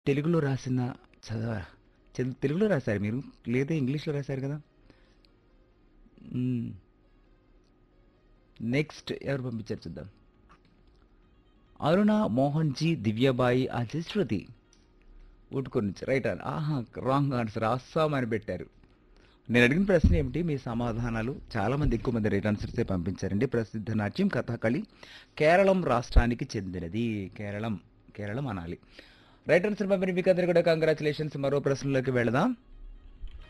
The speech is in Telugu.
తెలుగులో రాసిన చదవ చదువు తెలుగులో రాశారు మీరు లేదా ఇంగ్లీష్లో రాశారు కదా నెక్స్ట్ ఎవరు పంపించారు చూద్దాం అరుణ మోహన్ జీ దివ్యబాయి అజశ్రుతి ఊటుకొని నుంచి రైట్ అని ఆహా రాంగ్ ఆన్సర్ అస్సాం అని పెట్టారు నేను అడిగిన ప్రశ్న ఏమిటి మీ సమాధానాలు చాలా మంది ఎక్కువ మంది రైట్ ఆన్సర్సే పంపించారండి ప్రసిద్ధ నాట్యం కథకళి కేరళం రాష్ట్రానికి చెందినది కేరళం కేరళం అనాలి రైట్ ఆన్సర్ పంపిన మీకు అందరికీ కూడా కంగ్రాచులేషన్స్ మరో ప్రశ్నలోకి వెళదాం